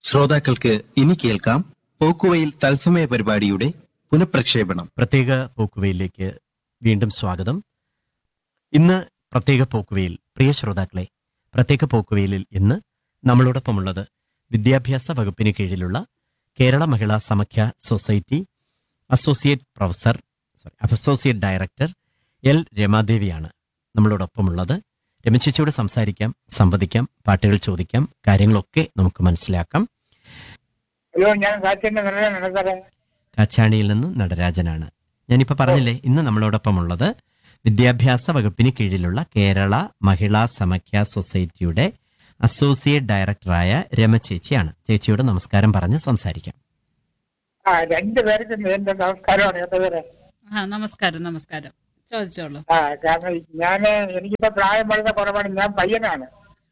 ശ്രോതാക്കൾക്ക് ഇനി കേൾക്കാം പോക്കുവയിൽ തത്സമയ പരിപാടിയുടെ പുനഃപ്രക്ഷേപണം പ്രത്യേക പോക്കുവയിലേക്ക് വീണ്ടും സ്വാഗതം ഇന്ന് പ്രത്യേക പോക്കുവയിൽ പ്രിയ ശ്രോതാക്കളെ പ്രത്യേക പോക്കുവയിലിൽ ഇന്ന് നമ്മളോടൊപ്പമുള്ളത് വിദ്യാഭ്യാസ വകുപ്പിന് കീഴിലുള്ള Kerala Mahila Samakhya society associate professor sorry associate director L രമാദേവിയാണ് നമ്മളോടൊപ്പമുള്ളത് രമചേച്ചിയോട് സംസാരിക്കാം സംവദിക്കാം പാട്ടുകൾ ചോദിക്കാം കാര്യങ്ങളൊക്കെ നമുക്ക് മനസ്സിലാക്കാം അയ്യോ ഞാൻ കാറ്റിന്റെ നിറയാണ് സാറേ കാച്ചാണിയിൽ നിന്ന് നടരാജനാണ് ഞാനിപ്പോൾ പറഞ്ഞില്ലേ ഇന്ന് നമ്മളോടൊപ്പമുള്ളത് വിദ്യാഭ്യാസ വകുപ്പിന് കീഴിലുള്ള കേരള മഹിളാ സമഖ്യ സൊസൈറ്റിയുടെ അസോസിയേറ്റ് ഡയറക്ടറായ രമ ചേച്ചിയാണ് ചേച്ചിയോട് നമസ്കാരം പറഞ്ഞ് സംസാരിക്കാം ആ രണ്ടു പേർക്കും എന്റെ നമസ്കാരമാണ് കേട്ടോ സാറേ ആ നമസ്കാരം നമസ്കാരം ചോദിച്ചോളൂ ആ കാരണം ഞാൻ എനിക്കിപ്പോ പ്രായം വളരെ കുറവാണ് ഞാൻ പയ്യനാണ്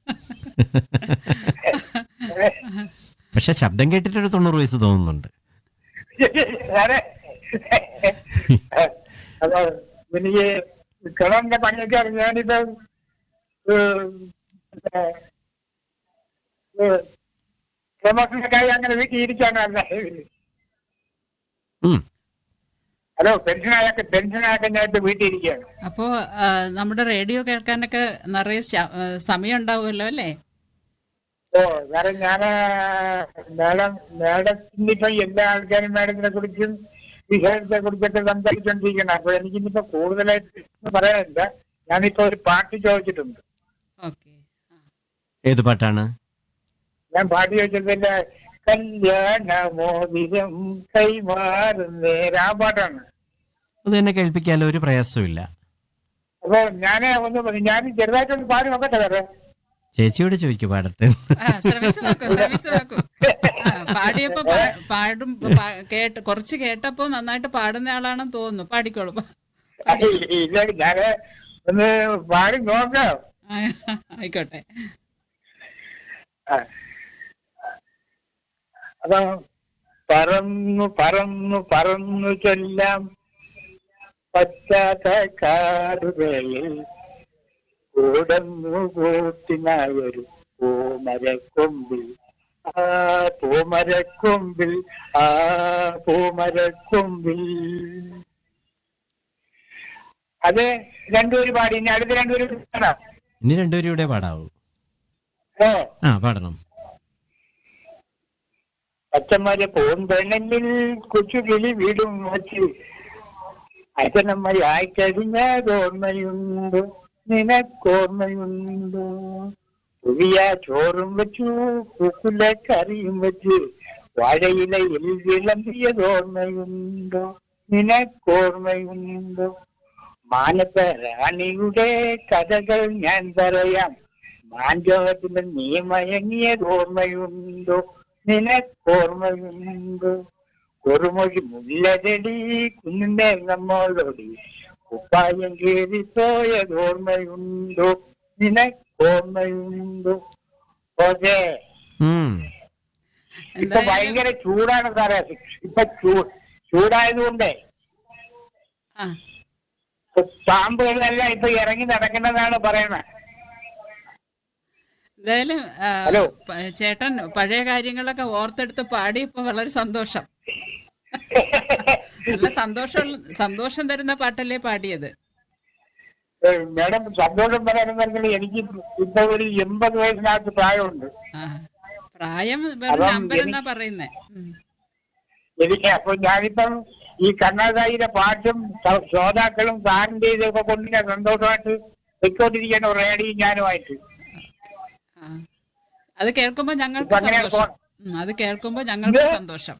പക്ഷെ ശബ്ദം കേട്ടിട്ടൊരു തൊണ്ണൂറ് വയസ്സ് തോന്നുന്നുണ്ട് സാറേ അപ്പൊ എനിക്ക് കിണറിന്റെ പണിയൊക്കെ അറിയാം. ഞാനിപ്പോ ഏഹ്, പിന്നെ, ഏഹ്, പ്രമോഷനൊക്കെയായി അങ്ങനെ വീട്ടിൽ ഇരിക്കാണ് ഉം. ഹലോ പെൻഷനായൊക്കെ പെൻഷനായൊക്കെ ഞാൻ ഇപ്പൊ വീട്ടിൽ ഇരിക്കുകയാണ് അപ്പോ ആ, നമ്മുടെ റേഡിയോ കേൾക്കാനൊക്കെ നിറയെ ശ- ആ, സമയം ഉണ്ടാവുമല്ലോ അല്ലേ ഓ വേറെ ഞാന് മേഡം മേഡത്തിന്റെ ഇപ്പൊ എല്ലാ ആൾക്കാരും മേഡത്തിനെ കുറിച്ചും വിഷയത്തെ കുറിച്ചൊക്കെ സംസാരിച്ചോണ്ടിരിക്കണം അപ്പൊ എനിക്കിന്നിപ്പോ കൂടുതലായിട്ട് പറയാനില്ല ഞാനിപ്പോ ഒരു പാട്ട് ചോദിച്ചിട്ടുണ്ട് ഓക്കെ ഏത് പാട്ടാണ് ഞാൻ പാട്ട് ചോദിച്ചതിന്റെ കല്യാണമോതിരം കൈമാറുന്നേര ആ പാട്ടാണ് അത് തന്നെ കേൾപ്പിക്കാലോ ഒരു പ്രയാസമില്ല അപ്പൊ ഞാന് ഒന്ന് പറ- ഞാൻ ചെറുതായിട്ടൊന്ന് പാടി നോക്കട്ടെ വേറെ ചേച്ചിയോട് ചോദിക്കു പാടട്ടെ ആ ശ്രമിച്ചു നോക്കൂ ശ്രമിച്ചു നോക്കൂ ആ, പാടിയപ്പോ പാ- പാടും പാ- കേട്ട് കുറച്ച് കേട്ടപ്പോ നന്നായിട്ട് പാടുന്ന ആളാണെന്ന് തോന്നുന്നു പാടിക്കോളൂ ഇല്ല ഞാന് ഒന്ന് പാടി നോക്കാം ആ, ആയിക്കോട്ടെ ആ. അപ്പൊ പറന്നു പറന്നു പറന്നു ചൊല്ലാം പറ്റാത്ത കാടുകളിൽ കൂടന്നു കൂട്ടിനായൊരു പൂമരക്കൊമ്പിൽ ആ പൂമരക്കൊമ്പിൽ ആ പൂമരക്കൊമ്പിൽ അത് രണ്ടുപേരും പാടി ഇനി അടുത്ത രണ്ടുപേരും പാടാം. ഇനി രണ്ടുപേരും ഇവിടെ പാടാവൂ ഓ ആ പാടണം അച്ഛന്മാരെ പൂന്തണലിൽ കൊച്ചുകിളി വീടും വച്ച് അച്ഛനമ്മയായി കഴിഞ്ഞതോർമ്മയുണ്ടോ നിനക്കോർമ്മയുണ്ടോ പുതിയ ചോറും വെച്ചു പൂക്കുല കറിയും വെച്ച് വാഴയിലയിൽ വിളമ്പിയതോർമ്മയുണ്ടോ നിനക്കോർമ്മയുണ്ടോ മാനത്ത റാണിയുടെ കഥകൾ ഞാൻ പറയാം മാൻജോഹത്തിന് നീ മയങ്ങിയത് ഓർമ്മയുണ്ടോ നിനക്കോർമ്മയുണ്ടോ കുറുമൊഴി മുല്ലരടി കുന്നിന്റെ നമ്മോടൊടി കുപ്പായം കീറിപ്പോയത് ഓർമ്മയുണ്ടോ നിനക്കോർമ്മയുണ്ടോ ഓക്കെ ഉം ഇപ്പൊ എന്തായാലും ഭയങ്കര ചൂടാണ് സാറേ ഇപ്പൊ ചൂ- ചൂടായതുകൊണ്ടേ ആ ഇപ്പൊ പാമ്പുകളെല്ലാം ഇപ്പൊ ഇറങ്ങി നടക്കുന്നതാണ് പറയണത് എന്തായാലും ആ, ഹലോ. പ- ചേട്ടൻ പഴയ കാര്യങ്ങളൊക്കെ ഓർത്തെടുത്ത് പാടിയപ്പോ വളരെ സന്തോഷം നല്ല സന്തോഷം സന്തോഷം തരുന്ന പാട്ടല്ലേ പാടിയത് ഏഹ് മേഡം സന്തോഷം പറയാനെന്നുണ്ടെങ്കിൽ എനിക്ക് ഇപ്പൊ ഒരു എൺപത് വയസ്സിനകത്ത് പ്രായമുണ്ട് ആ പ്രായം വെറും അപ്പം നമ്പർ എന്നാ എനിക്ക് പറയുന്നേ ഉം. എനിക്ക് അപ്പൊ ഞാനിപ്പം ഈ കണ്ണാതായിയുടെ പാട്ടും സ- ശ്രോതാക്കളും സാറിന്റെ ഇതൊക്കെ കൊണ്ട് ഞാൻ സന്തോഷമായിട്ട് വെച്ചോണ്ടിരിക്കുന്ന റേഡിയോ ഞാനുമായിട്ട് ആ. അത് കേൾക്കുമ്പോ ഞങ്ങൾക്ക് ഇപ്പൊ അങ്ങനെ സന്തോഷം പോ- ഉം, അത് കേൾക്കുമ്പോ ഞങ്ങൾക്ക് ഇത് സന്തോഷം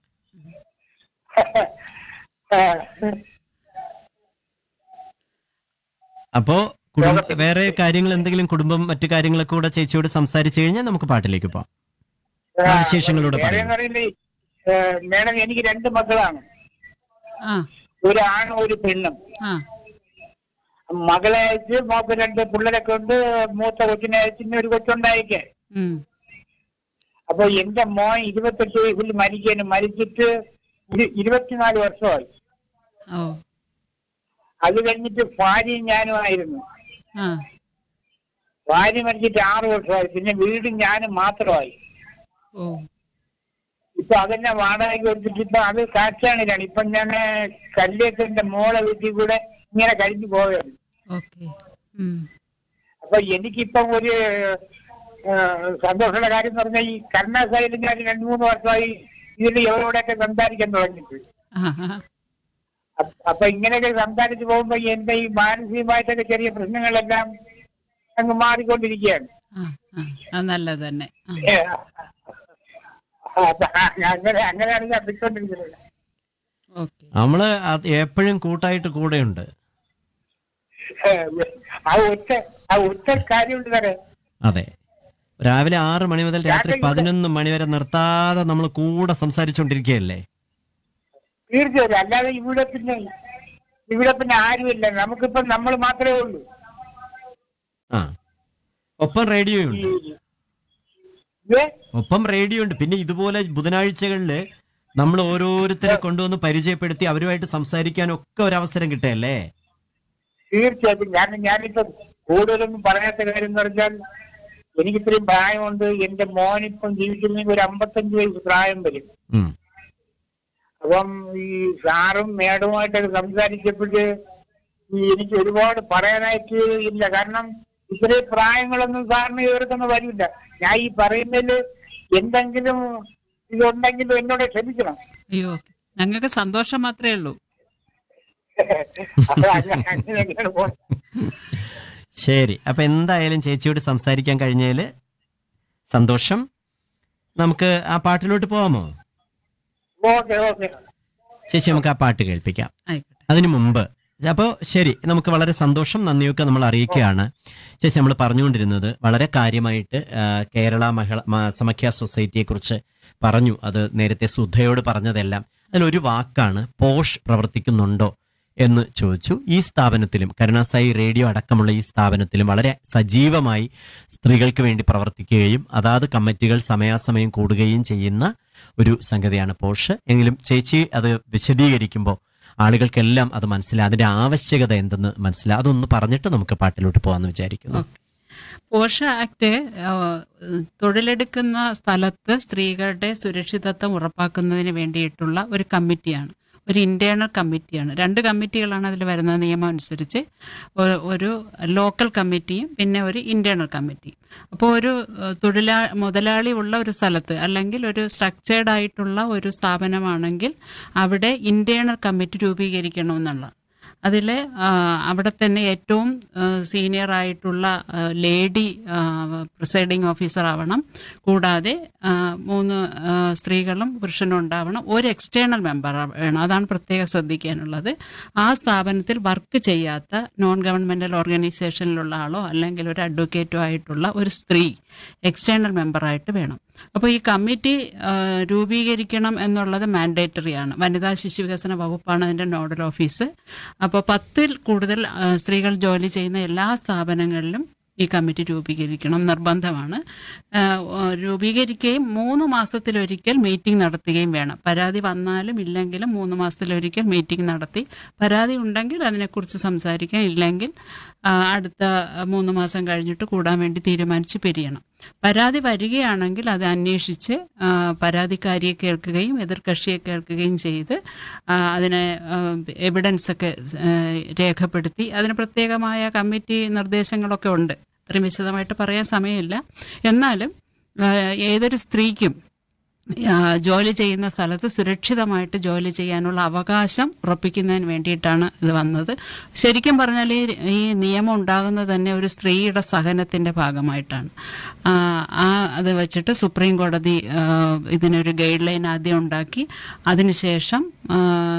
അപ്പോ കുടുംബ വേറെ കാര്യങ്ങൾ എന്തെങ്കിലും കുടുംബം മറ്റു കാര്യങ്ങളൊക്കെ കൂടെ ചേച്ചിയോട് സംസാരിച്ചു കഴിഞ്ഞാൽ നമുക്ക് പാട്ടിലേക്ക് പോവാം ആ വിശേഷങ്ങളൂടെ വേറെ പറയൂ. എന്ന് പറയുന്നത് ഏഹ് മേഡം എനിക്ക് രണ്ട് മക്കളാണ് ആ ഒരു ആണും ഒരു പെണ്ണും ആ മകളെ അയച്ച് മോക്ക് രണ്ട് പിള്ളേരൊക്കെ ഉണ്ട് മൂത്ത കൊച്ചിനെ അയച്ച് ഇനി ഒരു കൊച്ചുണ്ടായിക്കേ ഉം. അപ്പൊ എന്റെ മോൻ ഇരുപത്തെട്ട് വയസ്സിൽ മരിക്കാനും മരിച്ചിട്ട് ഇരു- ഇരുപത്തിനാല് വർഷമായി ഓ അത് കഴിഞ്ഞിട്ട് ഭാര്യയും ഞാനുമായിരുന്നു ആ ഭാര്യ മരിച്ചിട്ട് ആറ് വർഷമായി പിന്നെ വീടും ഞാനും മാത്രമായി ഓ ഇപ്പൊ അതെന്നെ വാടകയ്ക്ക് കൊടുത്തിട്ട് ഇപ്പൊ അത് കാറ്റാണിലാണ് ഇപ്പൊ ഞാൻ കല്ലേറ്റന്റെ മോളെ വീട്ടിൽ കൂടെ ഇങ്ങനെ കഴിഞ്ഞു പോവുകയാണ് ഓക്കെ ഉം. അപ്പൊ എനിക്കിപ്പം ഒരു ആ, സന്തോഷമുള്ള കാര്യം എന്ന് പറഞ്ഞാൽ ഈ കർണാസൈഡിൽ ഞാൻ രണ്ടു മൂന്ന് വർഷമായി ഇതിൽ എവരോടൊക്കെ സംസാരിക്കാൻ തുടങ്ങിയിട്ട് ആ ആ. അപ്പ- അപ്പൊ ഇങ്ങനെയൊക്കെ സംസാരിച്ച് പോകുമ്പോ എന്റെ ഈ മാനസികമായിട്ടൊക്കെ ചെറിയ പ്രശ്നങ്ങളെല്ലാം അങ്ങ് മാറിക്കൊണ്ടിരിക്കുകയാണ് ആ ആ അത് നല്ലത് തന്നെ ആ ഏ, അപ്പൊ അങ്ങനെ അങ്ങനെയാണ് ഞാൻ വിട്ടുകൊണ്ടിരിക്കുന്നത് ഓക്കെ നമ്മള് അത് എപ്പോഴും കൂട്ടായിട്ട് കൂടെയുണ്ട് ഏ, ആ ഒറ്റ ആ ഒറ്റ കാര്യമുണ്ട് സാറേ അതെ രാവിലെ ആറ് മണി മുതൽ രാത്രി രാത്രി പതിനൊന്ന് മണി വരെ നിർത്താതെ നമ്മൾ കൂടെ സംസാരിച്ചുകൊണ്ടിരിക്കുകയല്ലേ തീർച്ചയായും അല്ലാതെ ഇവിടെ പിന്നെ ഇവിടെ പിന്നെ ആരുമില്ല നമുക്കിപ്പോ നമ്മൾ മാത്രമേ ഉള്ളൂ ആ ഒപ്പം റേഡിയോ ഈ ഉണ്ട് ഏ? ഒപ്പം റേഡിയോ ഉണ്ട് പിന്നെ ഇതുപോലെ ബുധനാഴ്ചകളില് നമ്മൾ ഓരോരുത്തരെ കൊണ്ടുവന്ന് പരിചയപ്പെടുത്തി അവരുമായിട്ട് സംസാരിക്കാനൊക്കെ ഒരു അവസരം കിട്ടുകയല്ലേ തീർച്ചയായിട്ടും ഞാൻ ഞാനിപ്പോ കൂടുതലൊന്നും പറയാത്ത കാര്യം എന്ന് പറഞ്ഞാൽ എനിക്ക് ഇത്രയും പ്രായമുണ്ട് എന്റെ മോനിപ്പം ജീവിച്ചിരുന്നെങ്കിൽ ഒരു അമ്പത്തഞ്ച് വയസ്സ് പ്രായം വരും ഉം. അപ്പം ഈ സാറും മേഡവുമായിട്ടൊക്കെ സംസാരിച്ചപ്പോഴ് ഈ എനിക്ക് ഒരുപാട് പറയാനായിട്ട് ഇല്ല കാരണം ഇത്രയും പ്രായങ്ങളൊന്നും സാറിന് ഇവർക്കൊന്നും വരില്ല ഞാൻ ഈ പറയുന്നതിൽ എന്തെങ്കിലും ഇതുണ്ടെങ്കിലും എന്നോട് ക്ഷമിക്കണം അയ്യോ ഞങ്ങൾക്ക് സന്തോഷം മാത്രമേ ഉള്ളൂ അപ്പൊ അങ്ങനെ- അങ്ങനെയൊക്കെയാണ് പോകുന്നത് ശരി അപ്പൊ എന്തായാലും ചേച്ചിയോട് സംസാരിക്കാൻ കഴിഞ്ഞതില് സന്തോഷം നമുക്ക് ആ പാട്ടിലോട്ട് പോവാമോ ഓക്കെ ഓക്കെ ചേച്ചി നമുക്ക് ആ പാട്ട് കേൾപ്പിക്കാം ആയിക്കോട്ടെ അതിനു മുമ്പ് അപ്പോൾ ശരി നമുക്ക് വളരെ സന്തോഷം നന്ദിയൊക്കെ നമ്മൾ അറിയിക്കുകയാണ് ചേച്ചി നമ്മൾ പറഞ്ഞുകൊണ്ടിരുന്നത് വളരെ കാര്യമായിട്ട് ആ, കേരള മഹിള മ- സമഖ്യ സൊസൈറ്റിയെ കുറിച്ച് പറഞ്ഞു അത് നേരത്തെ സുധയോട് പറഞ്ഞതെല്ലാം അതിലൊരു വാക്കാണ് പോഷ് പ്രവർത്തിക്കുന്നുണ്ടോ എന്ന് ചോദിച്ചു ഈ സ്ഥാപനത്തിലും കരുണാസായി റേഡിയോ അടക്കമുള്ള ഈ സ്ഥാപനത്തിലും വളരെ സജീവമായി സ്ത്രീകൾക്ക് വേണ്ടി പ്രവർത്തിക്കുകയും അതാത് കമ്മിറ്റികൾ സമയാസമയം കൂടുകയും ചെയ്യുന്ന ഒരു സംഗതിയാണ് പോഷ് എങ്കിലും ചേച്ചി അത് വിശദീകരിക്കുമ്പോൾ ആളുകൾക്കെല്ലാം അത് മനസ്സിലായി അതിന്റെ ആവശ്യകത എന്തെന്ന് മനസ്സിലായി അതൊന്ന് പറഞ്ഞിട്ട് നമുക്ക് പാട്ടിലോട്ട് പോകാമെന്ന് വിചാരിക്കുന്നു ഓക്കെ പോഷ ആക്ട് ആ, തൊഴിലെടുക്കുന്ന സ്ഥലത്ത് സ്ത്രീകളുടെ സുരക്ഷിതത്വം ഉറപ്പാക്കുന്നതിന് വേണ്ടിയിട്ടുള്ള ഒരു കമ്മിറ്റിയാണ് ഒരു ഇന്റേണൽ കമ്മിറ്റിയാണ് രണ്ട് കമ്മിറ്റികളാണ് അതിൽ വരുന്ന നിയമം അനുസരിച്ച് ഒ- ഒരു ലോക്കൽ കമ്മിറ്റിയും പിന്നെ ഒരു ഇന്റേണൽ കമ്മിറ്റി അപ്പോൾ ഒരു ഏഹ്, തൊഴിലാ മുതലാളി ഉള്ള ഒരു സ്ഥലത്ത് അല്ലെങ്കിൽ ഒരു സ്ട്രക്ചേർഡ് ആയിട്ടുള്ള ഒരു സ്ഥാപനമാണെങ്കിൽ അവിടെ ഇന്റേണൽ കമ്മിറ്റി രൂപീകരിക്കണമെന്നുള്ള അതിൽ അവിടെ തന്നെ ഏറ്റവും സീനിയർ ആയിട്ടുള്ള ആ, ലേഡി പ്രിസൈഡിങ് ഓഫീസർ ആവണം കൂടാതെ ആ, മൂന്ന് ആ, സ്ത്രീകളും പുരുഷനും ഉണ്ടാവണം ഒരു എക്സ്റ്റേണൽ മെമ്പർ വേണം അതാണ് പ്രത്യേകം ശ്രദ്ധിക്കാനുള്ളത് ആ സ്ഥാപനത്തിൽ വർക്ക് ചെയ്യാത്ത നോൺ ഗവൺമെന്റൽ ഓർഗനൈസേഷനിലുള്ള ആളോ അല്ലെങ്കിൽ ഒരു അഡ്വക്കേറ്റോ ആയിട്ടുള്ള ഒരു സ്ത്രീ എക്സ്റ്റേണൽ മെമ്പറായിട്ട് വേണം അപ്പോൾ ഈ കമ്മിറ്റി ആ, രൂപീകരിക്കണം എന്നുള്ളത് മാൻഡേറ്ററി ആണ് വനിതാ ശിശു വികസന വകുപ്പാണ് അതിൻ്റെ നോഡൽ ഓഫീസ് അപ്പോൾ പത്തിൽ കൂടുതൽ ആ, സ്ത്രീകൾ ജോലി ചെയ്യുന്ന എല്ലാ സ്ഥാപനങ്ങളിലും ഈ കമ്മിറ്റി രൂപീകരിക്കണം നിർബന്ധമാണ് ആ, ഓ, രൂപീകരിക്കുകയും മൂന്ന് മാസത്തിലൊരിക്കൽ മീറ്റിംഗ് നടത്തുകയും വേണം പരാതി വന്നാലും ഇല്ലെങ്കിലും മൂന്ന് മാസത്തിലൊരിക്കൽ മീറ്റിംഗ് നടത്തി പരാതി ഉണ്ടെങ്കിൽ അതിനെക്കുറിച്ച് സംസാരിക്കാം ഇല്ലെങ്കിൽ ആ, അടുത്ത മൂന്ന് മാസം കഴിഞ്ഞിട്ട് കൂടാൻ വേണ്ടി തീരുമാനിച്ച് പിരിയണം പരാതി വരികയാണെങ്കിൽ അത് അന്വേഷിച്ച് ആ, പരാതിക്കാരിയെ കേൾക്കുകയും എതിർകക്ഷിയെ കേൾക്കുകയും ചെയ്ത് ആ, അതിനെ എവിഡൻസ് ഒക്കെ ആ, രേഖപ്പെടുത്തി അതിന് പ്രത്യേകമായ കമ്മിറ്റി നിർദ്ദേശങ്ങളൊക്കെ ഉണ്ട് അത്രയും വിശദമായിട്ട് പറയാൻ സമയമില്ല എന്നാലും ആ, ഏതൊരു സ്ത്രീക്കും ആ, ജോലി ചെയ്യുന്ന സ്ഥലത്ത് സുരക്ഷിതമായിട്ട് ജോലി ചെയ്യാനുള്ള അവകാശം ഉറപ്പിക്കുന്നതിന് വേണ്ടിയിട്ടാണ് ഇത് വന്നത് ശരിക്കും പറഞ്ഞാൽ ഈ ഈ നിയമം ഉണ്ടാകുന്നത് തന്നെ ഒരു സ്ത്രീയുടെ സഹനത്തിന്റെ ഭാഗമായിട്ടാണ് ആ, ആ അത് വെച്ചിട്ട് സുപ്രീം കോടതി ആ, ഇതിനൊരു ഗൈഡ് ലൈൻ ആദ്യം ഉണ്ടാക്കി അതിനുശേഷം ആ,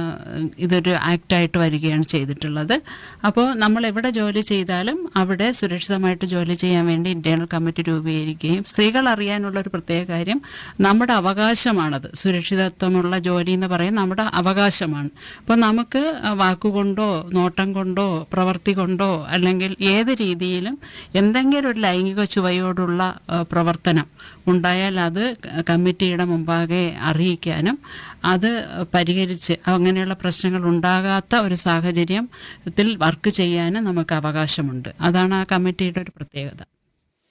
ഇതൊരു ആക്റ്റായിട്ട് വരികയാണ് ചെയ്തിട്ടുള്ളത് അപ്പോൾ നമ്മൾ എവിടെ ജോലി ചെയ്താലും അവിടെ സുരക്ഷിതമായിട്ട് ജോലി ചെയ്യാൻ വേണ്ടി ഇന്റേണൽ കമ്മിറ്റി രൂപീകരിക്കുകയും സ്ത്രീകൾ അറിയാനുള്ള ഒരു പ്രത്യേക കാര്യം നമ്മുടെ അവകാശമാണത് സുരക്ഷിതത്വമുള്ള ജോലി എന്ന് പറയുന്നത് നമ്മുടെ അവകാശമാണ് അപ്പോൾ നമുക്ക് വാക്കുകൊണ്ടോ നോട്ടം കൊണ്ടോ പ്രവൃത്തി കൊണ്ടോ അല്ലെങ്കിൽ ഏത് രീതിയിലും എന്തെങ്കിലും ഒരു ലൈംഗിക ചുവയോടുള്ള ആ, പ്രവർത്തനം ഉണ്ടായാൽ അത് ക- കമ്മിറ്റിയുടെ മുമ്പാകെ അറിയിക്കാനും അത് പരിഹരിച്ച് അങ്ങനെയുള്ള പ്രശ്നങ്ങൾ ഉണ്ടാകാത്ത ഒരു സാഹചര്യത്തിൽ വർക്ക് ചെയ്യാനും നമുക്ക് അവകാശമുണ്ട് അതാണ് ആ കമ്മിറ്റിയുടെ ഒരു പ്രത്യേകത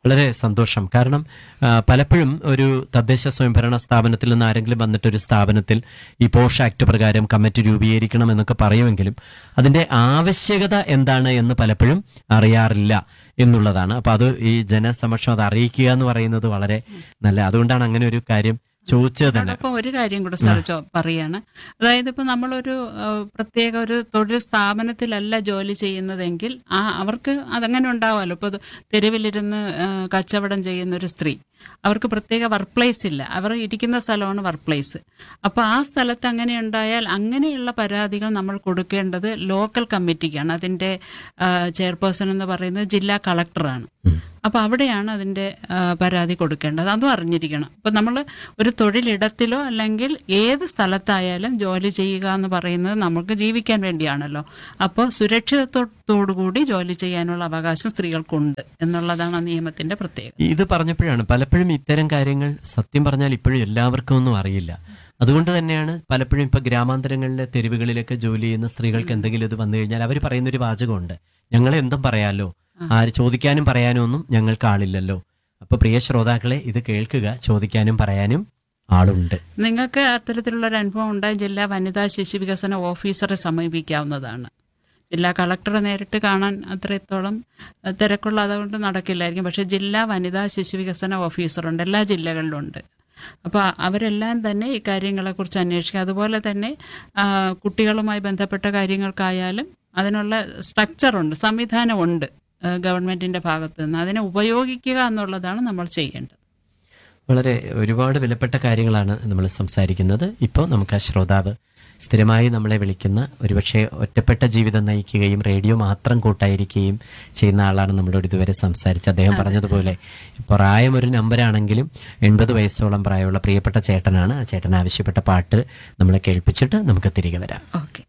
വളരെ സന്തോഷം കാരണം ആ, പലപ്പോഴും ഒരു തദ്ദേശ സ്വയംഭരണ സ്ഥാപനത്തിൽ നിന്ന് ആരെങ്കിലും വന്നിട്ട് ഒരു സ്ഥാപനത്തിൽ ഈ പോഷ് ആക്ട് പ്രകാരം കമ്മിറ്റി രൂപീകരിക്കണം എന്നൊക്കെ പറയുമെങ്കിലും അതിന്റെ ആവശ്യകത എന്താണ് എന്ന് പലപ്പോഴും അറിയാറില്ല എന്നുള്ളതാണ് അപ്പൊ അത് ഈ ജനസമക്ഷം അത് അറിയിക്കുക എന്ന് പറയുന്നത് വളരെ നല്ല അതുകൊണ്ടാണ് അങ്ങനെ ഒരു കാര്യം ചോദിച്ചത് തന്നെ അതോടൊപ്പം ഒരു കാര്യം കൂടെ സാർ ചോ- പറയാണ് അതായത് ഇപ്പൊ നമ്മളൊരു ആ, പ്രത്യേക ഒരു തൊഴിൽ സ്ഥാപനത്തിലല്ല ജോലി ചെയ്യുന്നതെങ്കിൽ ആ അവർക്ക് അതങ്ങനെ ഉണ്ടാവുമല്ലോ ഇപ്പൊ ഇത് തെരുവിലിരുന്ന് ആ, കച്ചവടം ചെയ്യുന്ന ഒരു സ്ത്രീ അവർക്ക് പ്രത്യേക വർക്ക് പ്ലേസ് ഇല്ല അവർ ഇരിക്കുന്ന സ്ഥലമാണ് വർക്ക് പ്ലേസ് അപ്പൊ ആ സ്ഥലത്ത് അങ്ങനെ ഉണ്ടായാൽ അങ്ങനെയുള്ള പരാതികൾ നമ്മൾ കൊടുക്കേണ്ടത് ലോക്കൽ കമ്മിറ്റിക്കാണ് അതിന്റെ ചെയർപേഴ്സൺ എന്ന് പറയുന്നത് ജില്ലാ കളക്ടറാണ് അപ്പൊ അവിടെയാണ് അതിന്റെ ആ, പരാതി കൊടുക്കേണ്ടത് അതും അറിഞ്ഞിരിക്കണം അപ്പൊ നമ്മൾ ഒരു തൊഴിലിടത്തിലോ അല്ലെങ്കിൽ ഏത് സ്ഥലത്തായാലും ജോലി ചെയ്യുക എന്ന് പറയുന്നത് നമുക്ക് ജീവിക്കാൻ വേണ്ടിയാണല്ലോ അപ്പോൾ സുരക്ഷിതത്വത്തോടുകൂടി ജോലി ചെയ്യാനുള്ള അവകാശം സ്ത്രീകൾക്കുണ്ട് എന്നുള്ളതാണ് ആ നിയമത്തിന്റെ പ്രത്യേകത ഇത് പറഞ്ഞപ്പോഴാണ് പലപ്പോഴും ഇത്തരം കാര്യങ്ങൾ സത്യം പറഞ്ഞാൽ ഇപ്പോഴും എല്ലാവർക്കും ഒന്നും അറിയില്ല അതുകൊണ്ട് തന്നെയാണ് പലപ്പോഴും ഇപ്പൊ ഗ്രാമാന്തരങ്ങളിലെ തെരുവുകളിലൊക്കെ ജോലി ചെയ്യുന്ന സ്ത്രീകൾക്ക് എന്തെങ്കിലും ഇത് വന്നു കഴിഞ്ഞാൽ അവർ പറയുന്ന ഒരു വാചകമുണ്ട് ഞങ്ങളെ എന്തും പറയാലോ ആര് ചോദിക്കാനും പറയാനും ഒന്നും ഞങ്ങൾക്ക് ആളില്ലല്ലോ അപ്പൊ പ്രിയ ശ്രോതാക്കളെ ഇത് കേൾക്കുക ചോദിക്കാനും പറയാനും ആളുണ്ട് നിങ്ങൾക്ക് അത്തരത്തിലുള്ള ഒരു അനുഭവം ഉണ്ടായ ജില്ലാ വനിതാ ശിശു വികസന ഓഫീസറെ സമീപിക്കാവുന്നതാണ് ജില്ലാ കളക്ടറെ നേരിട്ട് കാണാൻ അത്രത്തോളം അഹ് തിരക്കുള്ള അതുകൊണ്ട് നടക്കില്ലായിരിക്കും പക്ഷേ ജില്ലാ വനിതാ ശിശു വികസന ഓഫീസറുണ്ട് എല്ലാ ജില്ലകളിലും ഉണ്ട് അപ്പോൾ അവരെല്ലാം തന്നെ ഈ കാര്യങ്ങളെക്കുറിച്ച് അന്വേഷിക്കുക അതുപോലെ തന്നെ ആ, കുട്ടികളുമായി ബന്ധപ്പെട്ട കാര്യങ്ങൾക്കായാലും അതിനുള്ള സ്ട്രക്ചറുണ്ട് സംവിധാനമുണ്ട് ആ, ഗവൺമെന്റിന്റെ ഭാഗത്ത് നിന്ന് അതിനെ ഉപയോഗിക്കുക എന്നുള്ളതാണ് നമ്മൾ ചെയ്യേണ്ടത് വളരെ ഒരുപാട് വിലപ്പെട്ട കാര്യങ്ങളാണ് നമ്മൾ സംസാരിക്കുന്നത് ഇപ്പോൾ നമുക്ക് ആ ശ്രോതാവ് സ്ഥിരമായി നമ്മളെ വിളിക്കുന്ന ഒരുപക്ഷെ ഒറ്റപ്പെട്ട ജീവിതം നയിക്കുകയും റേഡിയോ മാത്രം കൂട്ടായിരിക്കുകയും ചെയ്യുന്ന ആളാണ് നമ്മളോട് ഇതുവരെ സംസാരിച്ച് അദ്ദേഹം പറഞ്ഞതുപോലെ പ്രായം ഒരു നമ്പറാണെങ്കിലും എൺപത് വയസ്സോളം പ്രായമുള്ള പ്രിയപ്പെട്ട ചേട്ടനാണ് ആ ചേട്ടൻ ആവശ്യപ്പെട്ട പാട്ട് നമ്മളെ കേൾപ്പിച്ചിട്ട് നമുക്ക് തിരികെ വരാം ഓക്കെ